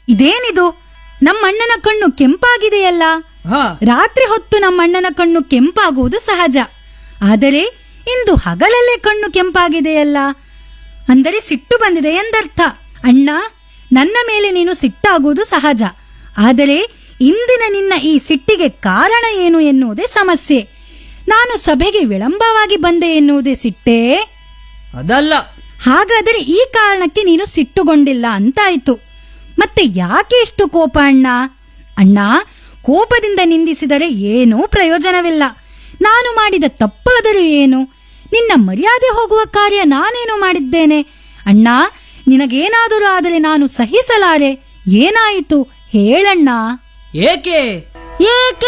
ಇದೇನಿದು ನಮ್ಮಣ್ಣನ ಕಣ್ಣು ಕೆಂಪಾಗಿದೆಯಲ್ಲ ಹಾ ರಾತ್ರಿ ಹೊತ್ತು ನಮ್ಮಣ್ಣನ ಕಣ್ಣು ಕೆಂಪಾಗುವುದು ಸಹಜ ಆದರೆ ಇಂದು ಹಗಲಲ್ಲೇ ಕಣ್ಣು ಕೆಂಪಾಗಿದೆಯಲ್ಲ ಅಂದರೆ ಸಿಟ್ಟು ಬಂದಿದೆ ಎಂದರ್ಥ ಅಣ್ಣ ನನ್ನ ಮೇಲೆ ನೀನು ಸಿಟ್ಟಾಗುವುದು ಸಹಜ ಆದರೆ ಇಂದಿನ ನಿನ್ನ ಈ ಸಿಟ್ಟಿಗೆ ಕಾರಣ ಏನು ಎನ್ನುವುದೇ ಸಮಸ್ಯೆ ನಾನು ಸಭೆಗೆ ವಿಳಂಬವಾಗಿ ಬಂದೆ ಎನ್ನುವುದೇ ಸಿಟ್ಟೇ ಅದಲ್ಲ ಹಾಗಾದರೆ ಈ ಕಾರಣಕ್ಕೆ ನೀನು ಸಿಟ್ಟುಗೊಂಡಿಲ್ಲ ಅಂತಾಯ್ತು ಮತ್ತೆ ಯಾಕೆ ಇಷ್ಟು ಕೋಪ ಅಣ್ಣ ಅಣ್ಣ ಕೋಪದಿಂದ ನಿಂದಿಸಿದರೆ ಏನೂ ಪ್ರಯೋಜನವಿಲ್ಲ ನಾನು ಮಾಡಿದ ತಪ್ಪಾದರೂ ಏನು ನಿನ್ನ ಮರ್ಯಾದೆ ಹೋಗುವ ಕಾರ್ಯ ನಾನೇನು ಮಾಡಿದ್ದೇನೆ ಅಣ್ಣ ನಿನಗೇನಾದರೂ ಆದರೆ ನಾನು ಸಹಿಸಲಾರೆ ಏನಾಯಿತು ಹೇಳಣ್ಣ ಏಕೆ ಏಕೆ